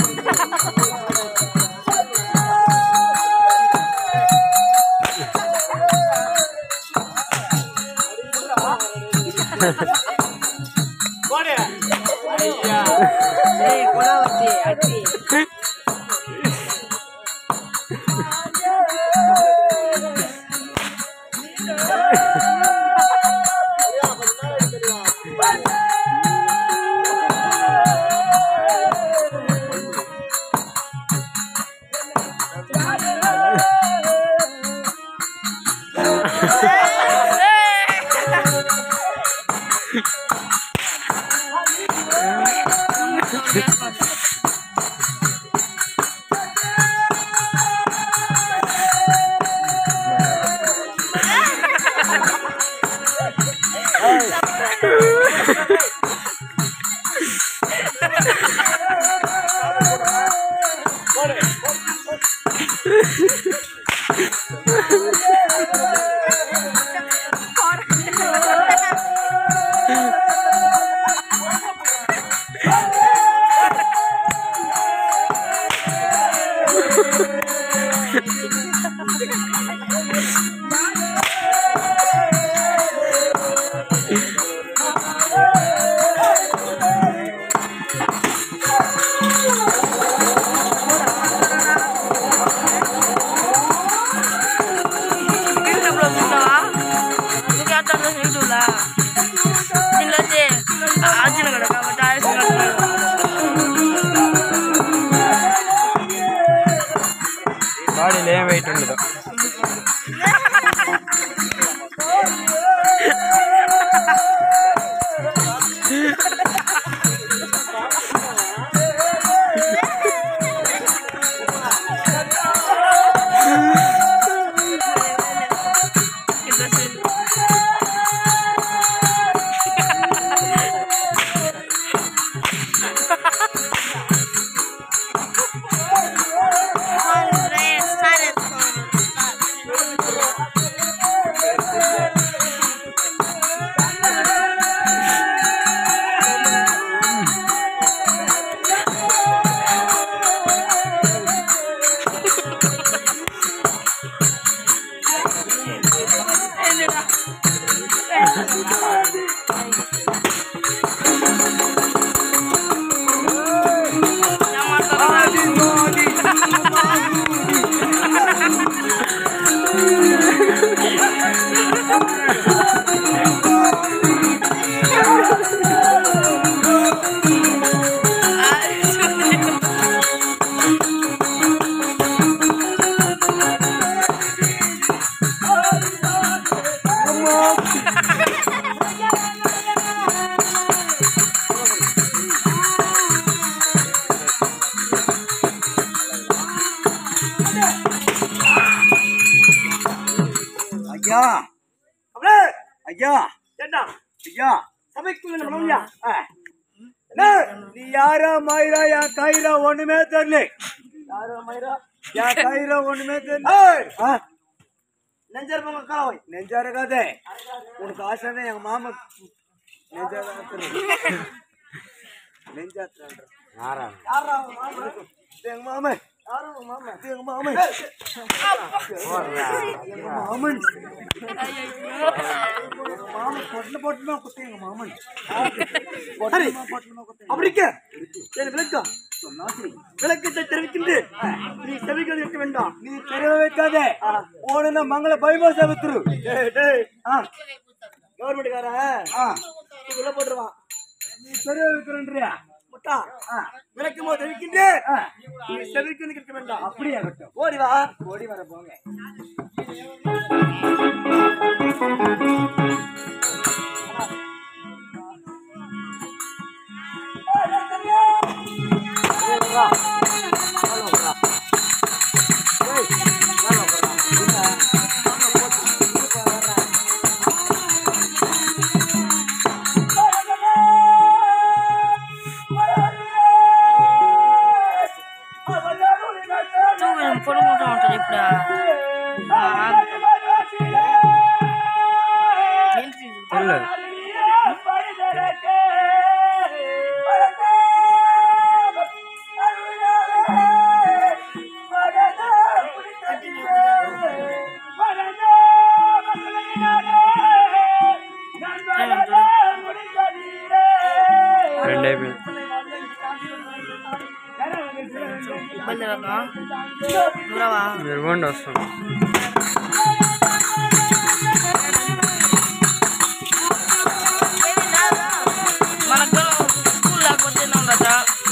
போடு ஐயா ஏய் கொலாவத்தி அடி యూట్యూబ్లో చూసావా నువ్వు చేస్తాను యూట్యూబ్లా దీనిలో వచ్చి ఆర్జున కూడా కాబట్టి ఆయుష్ బాడీలో ఏం వెయిట్ ఉండదు ஐயா அப்படியே ஐயா ஏண்டா ஐயா சபைக்குள்ள நம்ம நோயா ஆ. என்ன? நீ யாரா மயிரா என் கயிறா ஒண்ணுமே தெரியல யாரோ மயிரா என் கயிறா ஒண்ணுமே தெரியல ஏய் ஆ, நெஞ்சர் பொங்க காலவை நெஞ்சா இருக்காதே உனக்கு ஆசைன்னா எங்க மாமா நெஞ்சா நெஞ்சா யாரா அவன் மாமா எங்க மாமன் யாரோ உன் மாமா எங்க மாமன் எங்க மாமன் எங்க மாமன் பொட்டல பொட்டலமா குத்து எங்க மாமன் பொட்டலமா பொட்டலமா குத்து அப்படிக்க சரி விளக்கம் விளக்கத்தை தெரிவிக்கின்றேன் நீ செவிகள் இருக்க வேண்டாம் நீ தெரிய வைக்காதே ஓடுன மங்கள பைபா சவித்துரு டேய் டேய் ஆ கவர்மெண்ட்காரன் ஆ உள்ள போட்டுருவான் நீ தெரிய வைக்கிறன்றியா முட்டா ஆ விளக்கமோ தெரிவிக்கின்றேன் ஆ நீ செவிக்கு வந்து இருக்க வேண்டாம் அப்படியே கட்டும் ஓடி வா ஓடி வர போங்க పొడుగుంటూ ఉంటుంది ఇప్పుడు ఏంటి ఇది? తెల్లదు Thank you. బయలుదేరదాం దూరవా మెరుగుండి వస్తాం మనకు స్కూల్ లేకపోతే ఉండదా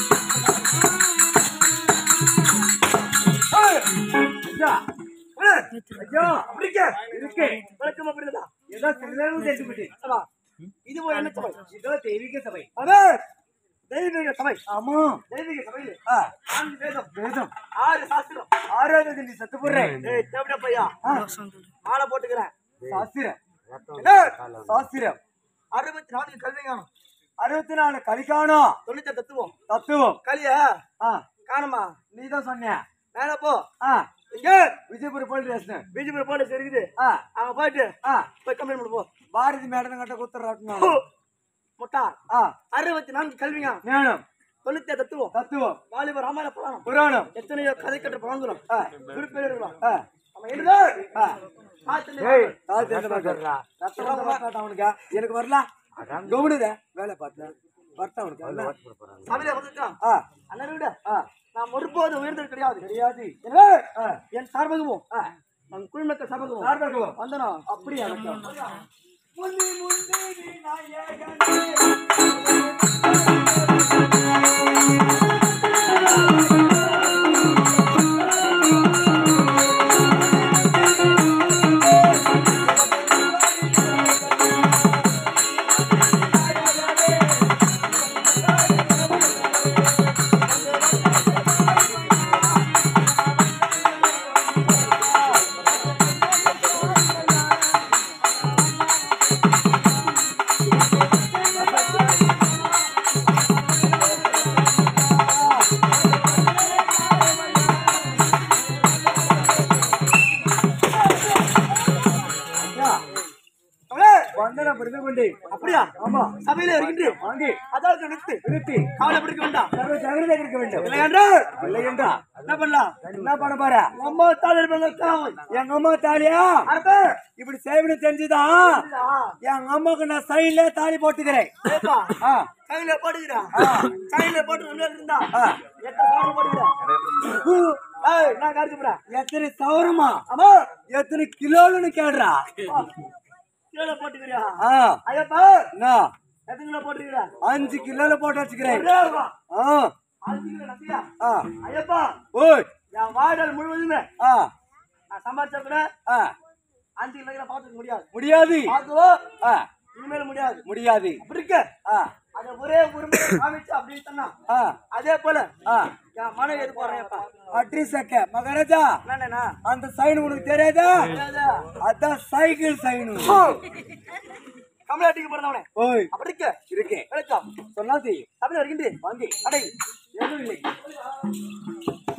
ஐயா, ஏய், ஐயா, அப்படிங்க, இருக்கு. விளக்கம் அப்படிதானா? ஏதோ சிறிதளவு தெரிந்து விட்டேன் ஆமா. இது ஒரு என்ன சபை? இதோ தெய்வீக சபை அது தெய்வீக சபை. ஆமா தெய்வீக சபையில ஆ, நான்கு வேதம், வேதம் ஆறு சாஸ்திரம். ஆறாவது நீ சத்து போடுறேன் ஏய், தேவடா பையா, மாலை போட்டுக்கிறேன். சாஸ்திரம் என்ன? சாஸ்திரம் அறுபத்தி நான்கு கல்வி ஞானம். அறுபத்தி நாலு கலிக்கானம் தொண்ணூத்தி தத்துவம் தத்துவம் கலியா ஆ காணுமா நீ தான் சொன்ன மேல போ ஆ இங்க Vijayapuram police station BJP police இருக்குது ஆ அங்க போயிட்டு ஆ போய் கம்ப்ளைண்ட் பண்ணு போ பாரதி மேடம் கிட்ட குத்துறாட்டும் போ. முட்டா ஆ அறுபத்தி நான்கு கல்வி ஞானம் ஞானம் தொண்ணூத்தி தத்துவம் தத்துவம் வாலிப ராமாயண புராணம் புராணம் எத்தனையோ கதை கட்டு பழங்குறோம் ஆ குறிப்பேர் இருக்கலாம் ஆ நம்ம எழுதா ஆ ஆத்துல கால் தெரிஞ்ச மாட்டா ரத்தம் வந்த மாட்டான் அவனுக்கு எனக்கு வரல கவனித வேலை பார்த்தேன் வரட்டும் அவனுக்கு வரல. சபையில வந்துட்டான் ஆ அண்ணன் விட ஆ நான் ஒருபோதும் உயர்ந்தது கிடையாது தெரியாது எனவே ஆ என் சார்பகமும் ஆ நம் குழுமக்க சார்பகமும் சார்பகம் வந்தனா அப்படி எனக்கு முந்தி முந்தி விநாயகனே. ஐயா, அவளே, வந்தன பிறந்து கொண்டு அப்படியா ஆமா சபையில இருக்கின்று வாங்கி அதாவது நிறுத்து நிறுத்தி கவலை பிடிக்க வேண்டாம் சர்வ ஜாகிரதை இருக்க வேண்டும் இல்லை என்றால் இல்லை என்றா என்ன பண்ணலாம் என்ன பண்ண போற நம்ம தாழ் இருப்பாங்க எங்க அம்மா தாலியா அரபு இப்படி சேவனு தெரிஞ்சுதான் எங்க அம்மாக்கு நான் சைட்ல தாலி போட்டுக்கிறேன் ஏப்பா ஆ, கையில போட்டுக்கிறா கையில போட்டு உள்ள இருந்தா ஆ. எத்தனை சாப்பிட போட்டுக்கிறா ஊ, ஏய் நான் காரிச்சு போறேன் எத்தனை சவரமா ஆமா எத்தனை கிலோன்னு கேடுறா கீழே போட்டுக்கிறியா ஆ, ஐயப்பா என்ன எத்தனை கிலோ போட்டுக்கிறா அஞ்சு கிலோல போட்டு வச்சுக்கிறேன் ஒரே ஆளுவா. ஆ, அஞ்சு கிலோ நசியா ஆ, ஐயப்பா ஓய் என் வாழ்நாள் முழுவதுமே ஆ, நான் சம்பாதிச்சா கூட ஆ, அஞ்சு கிலோ பார்த்துக்க முடியாது முடியாது பார்த்துவோ ஆ, இனிமேல் முடியாது முடியாது அப்படி இருக்க ஆ, அதை ஒரே ஒரு முறை காமிச்சு அப்படின்னு சொன்னா ஆ, அதே போல ஆ. என் மனைவி எது போறேன்ப்பா அட்ரி சக்க மகாராஜா என்னண்ணா அந்த சைன் உனக்கு தெரியாதா தெரியாதா? அதான் சைக்கிள் சைனு கமலாட்டிக்கு பிறந்தவனே ஓய் அப்படி இருக்க இருக்கேன் விளக்கம் சொன்னா தெரியும் தமிழ் வருகின்றேன் வாங்கி அடை எதுவும் இல்லை